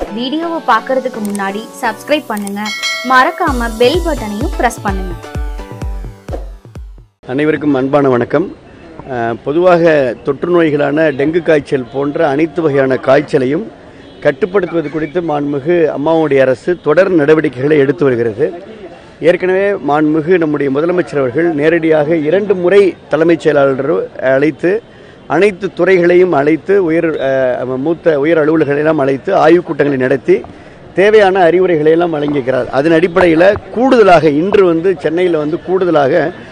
வீடியோவை பார்க்கறதுக்கு முன்னாடி சப்ஸ்கிரைப் பண்ணுங்க மறக்காம பெல் பட்டனையும் பிரஸ் பண்ணுங்க அனைவருக்கும் அன்பான வணக்கம் அஹ், பொதுவாக தொற்று நோய்களான டெங்கு காய்ச்சல் போன்ற அனைத்து வகையான காய்ச்சலையும் கட்டுப்படுத்துவது குறித்து மாண்புமிகு அம்மாவுடைய அரசு தொடர் நடவடிக்கைகளை எடுத்து வருகிறது ஏற்கனவே மாண்புமிகு நம்முடைய முதலமைச்சர் அவர்கள் நேரடியாக இரண்டு முறை தலைமைச் செயலாளர் அழைத்து அனைத்து துறைகளையும் அழைத்து உயர் அஹ், மூத்த உயர் அலுவலர்களை எல்லாம் அழைத்து ஆய்வுக் கூட்டங்களை நடத்தி தேவையான அறிவுரைகளை எல்லாம் வழங்கியிருக்கிறார் அதன் அடிப்படையில் கூடுதலாக இன்று வந்து சென்னையில் வந்து கூடுதலாக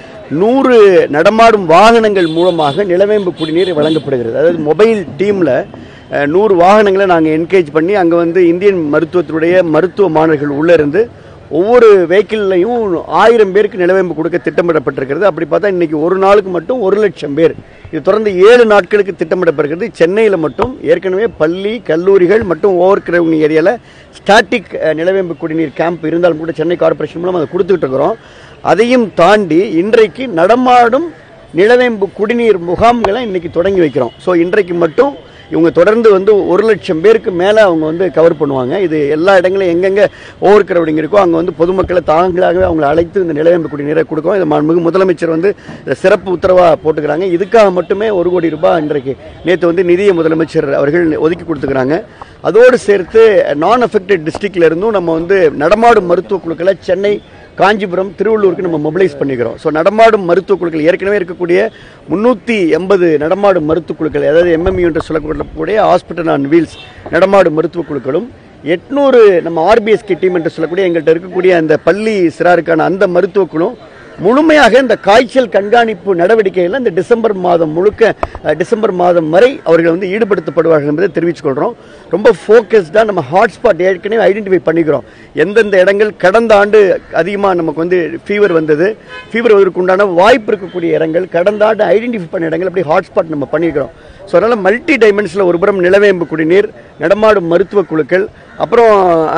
நூறு நடமாடும் வாகனங்கள் மூலமாக நிலவேம்பு குடிநீர் வழங்கப்படுகிறது அதாவது மொபைல் டீமில் நூறு வாகனங்களை நாங்கள் என்கேஜ் பண்ணி அங்கே வந்து இந்தியன் மருத்துவத்துடைய மருத்துவ மாணவர்கள் உள்ளே இருந்து ஒவ்வொரு வெஹிக்கிள்லையும் ஆயிரம் பேருக்கு நிலவேம்பு கொடுக்க திட்டமிடப்பட்டிருக்கிறது அப்படி பார்த்தா இன்னைக்கு ஒரு நாளுக்கு மட்டும் ஒரு லட்சம் பேர் இது தொடர்ந்து ஏழு நாட்களுக்கு திட்டமிடப்பட்டிருக்கிறது சென்னையில் மட்டும் ஏற்கனவே பள்ளி கல்லூரிகள் மற்றும் ஓவர் கிரவுண்ட் ஏரியாவில் ஸ்டாட்டிக் நிலவேம்பு குடிநீர் கேம்ப் இருந்தாலும் கூட சென்னை கார்ப்பரேஷன் மூலம் அதை கொடுத்துட்டு இருக்கிறோம் அதையும் தாண்டி இன்றைக்கு நடமாடும் நிலவேம்பு குடிநீர் முகாம்களை இன்னைக்கு தொடங்கி வைக்கிறோம் ஸோ இன்றைக்கு மட்டும் இவங்க தொடர்ந்து வந்து ஒரு லட்சம் பேருக்கு மேலே அவங்க வந்து கவர் பண்ணுவாங்க இது எல்லா இடங்களும் எங்கெங்கே ஓவர் கிரவுடிங் இருக்கோ அங்கே வந்து பொதுமக்களை தாங்களாகவே அவங்களை அழைத்து இந்த நிலவேம்பு குடிநீரை கொடுக்கும் இது மாண்புமிகு முதலமைச்சர் வந்து இதை சிறப்பு உத்தரவாக போட்டுக்கிறாங்க இதுக்காக மட்டுமே ஒரு கோடி ரூபாய் இன்றைக்கு நேற்று வந்து நிதிய முதலமைச்சர் அவர்கள் ஒதுக்கி கொடுத்துக்கிறாங்க அதோடு சேர்த்து நான் அஃபெக்டட் டிஸ்ட்ரிக்ட்ல இருந்தும் நம்ம வந்து நடமாடும் மருத்துவ குழுக்களை சென்னை காஞ்சிபுரம் திருவள்ளூருக்கு நம்ம மொபிலைஸ் பண்ணிக்கிறோம் ஸோ நடமாடும் மருத்துவக் குழுக்கள் ஏற்கனவே இருக்கக்கூடிய முந்நூற்றி எண்பது நடமாடும் மருத்துவக் குழுக்கள் அதாவது எம்எம்யூ என்று சொல்லக்கூடிய ஹாஸ்பிட்டல் ஆன் வீல்ஸ் நடமாடும் மருத்துவக் குழுக்களும் எட்நூறு நம்ம ஆர்பிஎஸ்கே டீம் என்று சொல்லக்கூடிய எங்கள்கிட்ட இருக்கக்கூடிய அந்த பள்ளி சிறாருக்கான அந்த மருத்துவக் குழுவும் முழுமையாக இந்த காய்ச்சல் கண்காணிப்பு நடவடிக்கையில் இந்த டிசம்பர் மாதம் முழுக்க அஹ், டிசம்பர் மாதம் வரை அவர்கள் வந்து ஈடுபடுத்தப்படுவார்கள் என்பதை தெரிவித்துக் கொள்கிறோம் ரொம்ப ஃபோக்கஸ்டாக நம்ம ஹாட்ஸ்பாட் ஏற்கனவே ஐடென்டிஃபை பண்ணிக்கிறோம் எந்தெந்த இடங்கள் கடந்த ஆண்டு அதிகமாக நமக்கு வந்து ஃபீவர் வந்தது ஃபீவர் வருவதற்கு உண்டான வாய்ப்பு இருக்கக்கூடிய இடங்கள் கடந்த ஆண்டு ஐடென்டிஃபை பண்ண இடங்கள் அப்படி ஹாட்ஸ்பாட் நம்ம பண்ணிக்கிறோம் ஸோ அதனால் மல்டி டைமென்ஷனில் ஒரு புறம் நிலவேம்பு குடிநீர் நடமாடும் மருத்துவ குழுக்கள் அப்புறம்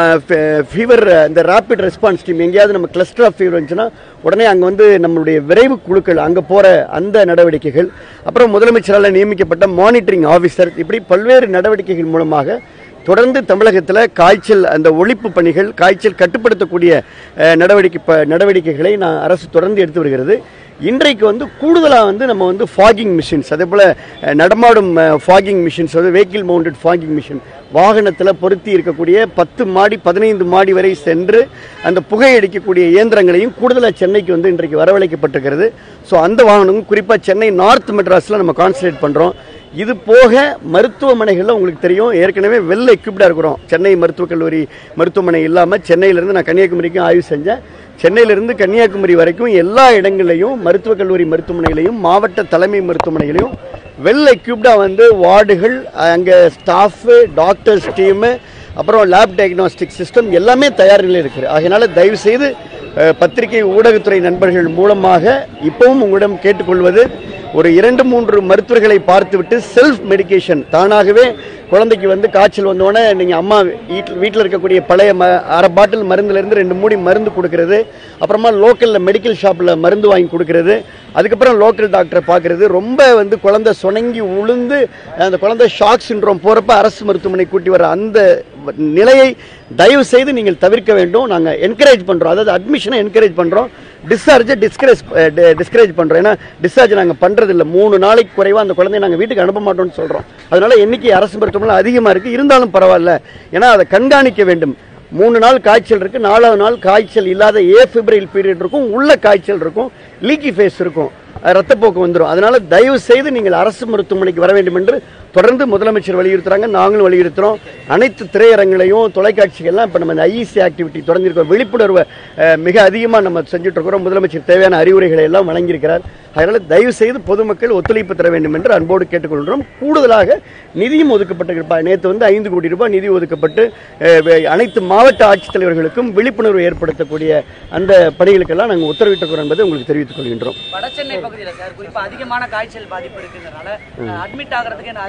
ஃபீவர் இந்த ரேபிட் ரெஸ்பான்ஸ் டீம் எங்கேயாவது நம்ம கிளஸ்டர் ஆஃப் ஃபீவர் வந்துச்சுன்னா உடனே அங்கே வந்து நம்மளுடைய விரைவு குழுக்கள் அங்கே போகிற அந்த நடவடிக்கைகள் அப்புறம் முதலமைச்சரால் நியமிக்கப்பட்ட மானிட்டரிங் ஆஃபீஸர் இப்படி பல்வேறு நடவடிக்கைகள் மூலமாக தொடர்ந்து தமிழகத்தில் காய்ச்சல் அந்த ஒழிப்பு பணிகள் காய்ச்சல் கட்டுப்படுத்தக்கூடிய அஹ், நடவடிக்கை ப- நடவடிக்கைகளை நான் அரசு தொடர்ந்து எடுத்து வருகிறது இன்றைக்கு வந்து கூடுதலாக வந்து நம்ம வந்து ஃபாகிங் மிஷின்ஸ் அதே போல் அஹ், நடமாடும் ஃபாகிங் மிஷின்ஸ் வந்து வெஹிக்கிள் மவுண்டட் ஃபாகிங் மிஷின் வாகனத்தில் பொருத்தி இருக்கக்கூடிய பத்து மாடி பதினைந்து மாடி வரை சென்று அந்த புகை அடிக்கக்கூடிய இயந்திரங்களையும் கூடுதலாக சென்னைக்கு வந்து இன்றைக்கு வரவழைக்கப்பட்டிருக்கிறது ஸோ அந்த வாகனமும் குறிப்பாக சென்னை நார்த் மெட்ராஸில் நம்ம கான்சன்ட்ரேட் பண்ணுறோம் இது போக மருத்துவமனைகளில் உங்களுக்கு தெரியும் ஏற்கனவே வெல் எக்யூப்டாக இருக்கிறோம் சென்னை மருத்துவக் கல்லூரி மருத்துவமனை இல்லாமல் சென்னையிலேருந்து நான் கன்னியாகுமரிக்கும் ஆய்வு செஞ்சேன் சென்னையிலிருந்து கன்னியாகுமரி வரைக்கும் எல்லா இடங்களையும் மருத்துவக் கல்லூரி மருத்துவமனைகளையும் மாவட்ட தலைமை மருத்துவமனைகளையும் வெல் எக்யூப்டாக வந்து வார்டுகள் அங்கே ஸ்டாஃபு டாக்டர்ஸ் டீமு அப்புறம் லேப் டயக்னாஸ்டிக் சிஸ்டம் எல்லாமே தயார் நிலையில் இருக்குது அதனால தயவு செய்து அஹ், பத்திரிகை ஊடகத்துறை நண்பர்கள் மூலமாக இப்பவும் உங்களிடம் கேட்டுக்கொள்வது ஒரு இரண்டு மூன்று மருத்துவர்களை பார்த்துவிட்டு செல்ஃப் மெடிகேஷன் தானாகவே குழந்தைக்கு வந்து காய்ச்சல் வந்தோடனே நீங்கள் அம்மா வீட்டில் வீட்டில் இருக்கக்கூடிய பழைய ம அரை பாட்டில் மருந்துலேருந்து ரெண்டு மூடி மருந்து கொடுக்கறது அப்புறமா லோக்கலில் மெடிக்கல் ஷாப்பில் மருந்து வாங்கி கொடுக்கறது அதுக்கப்புறம் லோக்கல் டாக்டரை பார்க்கறது ரொம்ப வந்து குழந்தை சுணங்கி உளுந்து அந்த குழந்தை ஷாக் சிண்ட்ரோம் போகிறப்ப அரசு மருத்துவமனை கூட்டி வர அந்த நிலையை தயவு செய்து நீங்கள் தவிர்க்க வேண்டும் நாங்கள் என்கரேஜ் பண்ணுறோம் அதாவது அட்மிஷனை என்கரேஜ் பண்ணுறோம் டிஸ்சார்ஜை டிஸ்கரேஜ் டிஸ்கரேஜ் பண்ணுறோம் ஏன்னா டிஸ்சார்ஜ் நாங்கள் பண்ணுறது இல்லை மூணு நாளைக்கு குறைவாக அந்த குழந்தைய நாங்கள் வீட்டுக்கு அனுப்ப மாட்டோம்னு சொல்கிறோம் அதனால எண்ணிக்கை அரசு மருத்துவமனை அதிகமாக இருக்குது இருந்தாலும் பரவாயில்ல ஏன்னா அதை கண்காணிக்க வேண்டும் மூணு நாள் காய்ச்சல் இருக்கு நாலாவது நாள் காய்ச்சல் இல்லாத ஏ பிப்ரைல் பீரியட் இருக்கும் உள்ள காய்ச்சல் இருக்கும் லீக்கி ஃபேஸ் இருக்கும் அஹ் ரத்தப்போக்கு வந்துடும் அதனால தயவு செய்து நீங்கள் அரசு மருத்துவமனைக்கு வர வேண்டும் என்று தொடர்ந்து முதலமைச்சர் வலியுறுத்துறாங்க நாங்களும் வலியுறுத்துறோம் அனைத்து திரையரங்களையும் தொலைக்காட்சிகள்லாம் இப்போ நம்ம இந்த ஐஇசி ஆக்டிவிட்டி தொடர்ந்திருக்கோம் விழிப்புணர்வை அஹ், மிக அதிகமாக நம்ம செஞ்சுட்டு இருக்கிறோம் முதலமைச்சர் தேவையான அறிவுரைகளை எல்லாம் வழங்கியிருக்கிறார் அதனால தயவு செய்து பொதுமக்கள் ஒத்துழைப்பு தர வேண்டும் என்று அன்போடு கேட்டுக்கொள்கிறோம் கூடுதலாக நிதியும் ஒதுக்கப்பட்டிருப்பா நேற்று வந்து ஐந்து கோடி ரூபாய் நிதி ஒதுக்கப்பட்டு அஹ், வே- அனைத்து மாவட்ட ஆட்சித்தலைவர்களுக்கும் விழிப்புணர்வு ஏற்படுத்தக்கூடிய அந்த பணிகளுக்கெல்லாம் நாங்கள் உத்தரவிட்டிருக்கிறோம் என்பதை உங்களுக்கு தெரிவித்துக் கொள்கின்றோம் வட சென்னை பகுதியில் சார் குறிப்பா அதிகமான காய்ச்சல் பாதிப்பு இருக்குங்கிறனால அட்மிட் ஆகிறதுக்கு என்ன அதிக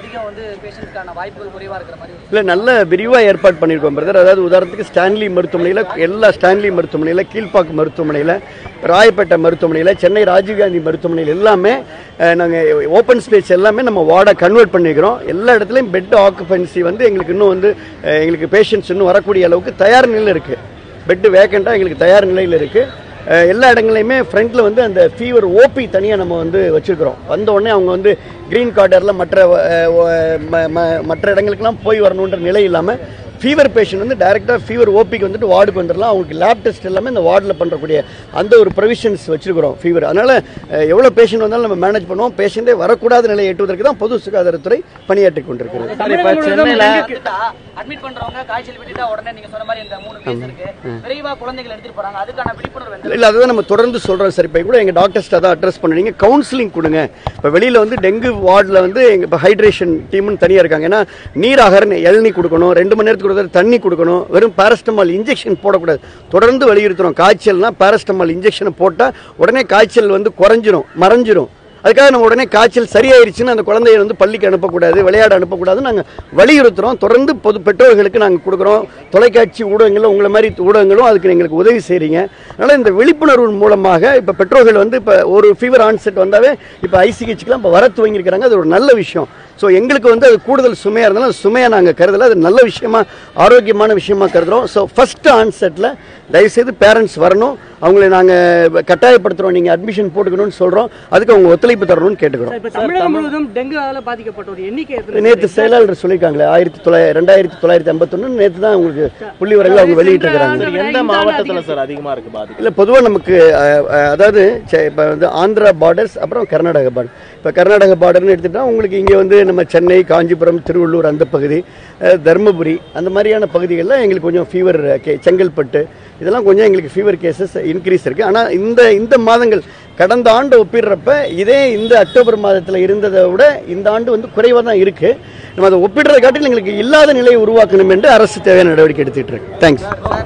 அதிகம் வந்து பேஷண்ட்கான வாய்ப்புகள் குறைவா இருக்கிற மாதிரி ஒரு இல்லை நல்ல விரிவாக ஏற்பாடு பண்ணியிருக்கோம் பிரதர் அதாவது உதாரணத்துக்கு ஸ்டான்லி மருத்துவமனையில் எல்லா ஸ்டான்லி மருத்துவமனையில் கீழ்ப்பாக்கு மருத்துவமனையில் ராயப்பேட்டை மருத்துவமனையில் சென்னை ராஜீவ்காந்தி மருத்துவமனையில் எல்லாமே நாங்கள் ஓப்பன் ஸ்பேஸ் எல்லாமே நம்ம வார்டை கன்வெர்ட் பண்ணிக்கிறோம் எல்லா இடத்துலையும் பெட் ஆக்குபென்சி வந்து எங்களுக்கு இன்னும் வந்து அஹ், எங்களுக்கு பேஷண்ட்ஸ் இன்னும் வரக்கூடிய அளவுக்கு தயார் நிலையில் இருக்குது பெட்டு வேக்கண்ட்டாக எங்களுக்கு தயார் நிலையில் இருக்குது அஹ் எல்லா இடங்களையுமே ஃப்ரண்ட்ல வந்து அந்த ஃபீவர் ஓபி தனியாக நம்ம வந்து வச்சிருக்கிறோம் வந்த உடனே அவங்க வந்து கிரீன் கார்டரில் மற்ற அஹ், ஒ- ம- ம- மற்ற இடங்களுக்கெல்லாம் போய் வரணுன்ற நிலை இல்லாமல் ஃபீவர் பேஷண்ட் வந்து டைரெக்டாக ஃபீவர் ஓபிக்கு வந்துட்டு வார்டுக்கு வந்துடலாம் அவங்களுக்கு லேப் டெஸ்ட் எல்லாமே இந்த வார்டில் பண்ணுறக்கூடிய அந்த ஒரு ப்ரொவிஷன்ஸ் வச்சிருக்கிறோம் ஃபீவர் அதனால் எவ்வளோ பேஷண்ட் வந்தாலும் நம்ம மேனேஜ் பண்ணுவோம் பேஷண்ட்டே வரக்கூடாத நிலையை எட்டுவதற்கு தான் பொது சுகாதாரத்துறை பணியாற்றி கொண்டிருக்கிறது சார் இப்ப சென்னையில அட்மிட் பண்றவங்க காய்ச்சல் விட்டுட்டா உடனே நீங்க சொன்ன மாதிரி இந்த மூணு கேஸ் இருக்கு விரைவா குழந்தைகள் எடுத்துட்டு போறாங்க அதுக்கான விழிப்புணர்வு எந்த இல்லை அதுதான் நம்ம தொடர்ந்து சொல்கிறோம் சார் இப்போ கூட எங்கள் டாக்டர்ஸ்ட்டு தான் அட்ரஸ் பண்ணுறீங்க கவுன்சிலிங் கொடுங்க இப்போ வெளியில் வந்து டெங்கு வார்டில் வந்து எங்கள் இப்போ ஹைட்ரேஷன் டீம்னு தனியாக இருக்காங்க ஏன்னா நீர் ஆகாரம் இளநீ கொடுக்கணும் ரெண்டு மணி நேரத்துக்கு ஒரு தடவை தண்ணி கொடுக்கணும் வெறும் பாரஸ்டமால் இன்ஜெக்ஷன் போடக்கூடாது தொடர்ந்து வலியுறுத்துறோம் காய்ச்சல்னா பாரஸ்டமால் இன்ஜெக்ஷனை போட்டால் உடனே காய்ச்சல் வந்து குறைஞ்சிரும் மறைஞ்சிரும் அதுக்காக நம்ம உடனே காய்ச்சல் சரியாயிருச்சுன்னு அந்த குழந்தைய வந்து பள்ளிக்கு அனுப்பக்கூடாது விளையாட அனுப்பக்கூடாதுன்னு நாங்கள் வலியுறுத்துறோம் தொடர்ந்து பொது பெற்றோர்களுக்கு நாங்கள் கொடுக்குறோம் தொலைக்காட்சி ஊடகங்களும் உங்களை மாதிரி ஊடகங்களும் அதுக்கு எங்களுக்கு உதவி செய்கிறீங்க அதனால் இந்த விழிப்புணர்வு மூலமாக இப்போ பெற்றோர்கள் வந்து இப்போ ஒரு ஃபீவர் ஆன்செட் வந்தாவே இப்போ ஐசிஹெச்சுக்கெலாம் இப்போ வர துவங்கியிருக்கிறாங்க அது ஒரு நல்ல விஷயம் ஸோ எங்களுக்கு வந்து அது கூடுதல் சுமையாக இருந்தாலும் அது சுமையாக நாங்கள் கருதல அது நல்ல விஷயமா ஆரோக்கியமான விஷயமா கருதுறோம் ஸோ ஃபர்ஸ்ட் ஆன்செட்டில் தயவுசெய்து பேரண்ட்ஸ் வரணும் அவங்களை நாங்கள் கட்டாயப்படுத்துகிறோம் நீங்கள் அட்மிஷன் போட்டுக்கணும்னு சொல்கிறோம் அதுக்கு அவங்க ஒத்துழைப்பு தரணும்னு கேட்டுக்கிறோம் இப்ப தமிழகம் முழுவதும் டெங்குவால பாதிக்கப்பட்ட ஒரு எண்ணிக்கை எத்தனை நேற்று செயலாளர் சொல்லியிருக்காங்களே ஆயிரத்தி தொள்ளாயிரத்தி ரெண்டாயிரத்தி தொள்ளாயிரத்தி ஐம்பத்தொன்று நேற்று தான் உங்களுக்கு புள்ளி வரங்கள் அவங்க வெளியிட்டிருக்கிறாங்க சார் எந்த மாவட்டத்துல சார் அதிகமா இருக்கு பாதிப்பு இல்லை பொதுவாக நமக்கு அஹ், அஹ், அதாவது இப்போ வந்து ஆந்திரா பார்டர்ஸ் அப்புறம் கர்நாடகா பார்டர் இப்போ கர்நாடக பார்டர்னு எடுத்துட்டா உங்களுக்கு இங்கே வந்து நம்ம சென்னை காஞ்சிபுரம் திருவள்ளூர் அந்த பகுதி அஹ், தருமபுரி அந்த மாதிரியான பகுதிகளில் எங்களுக்கு கொஞ்சம் ஃபீவர் கே செங்கல்பட்டு இதெல்லாம் கொஞ்சம் எங்களுக்கு ஃபீவர் கேசஸ் இன்க்ரீஸ் இருக்குது ஆனால் இந்த இந்த மாதங்கள் கடந்த ஆண்டு ஒப்பிடுறப்ப இதே இந்த அக்டோபர் மாதத்தில் இருந்ததை விட இந்த ஆண்டு வந்து குறைவாக தான் இருக்குது நம்ம அதை ஒப்பிடுறதை காட்டிலும் எங்களுக்கு இல்லாத நிலையை உருவாக்கணும் என்று அரசு தேவையான நடவடிக்கை எடுத்துக்கிட்டு இருக்கு தேங்க்ஸ்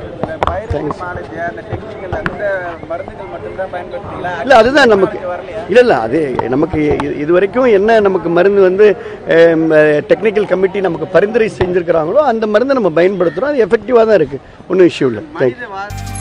இல்ல அதுதான் நமக்கு இல்ல இல்ல அது நமக்கு இது- இது வரைக்கும் என்ன நமக்கு மருந்து வந்து டெக்னிக்கல் கமிட்டி நமக்கு பரிந்துரை செஞ்சிருக்கிறாங்களோ அந்த மருந்தை நம்ம பயன்படுத்துறோம் அது எஃபெக்டிவா தான் இருக்கு ஒன்றும் இஷ்யூ இல்லை தேங்க்யூ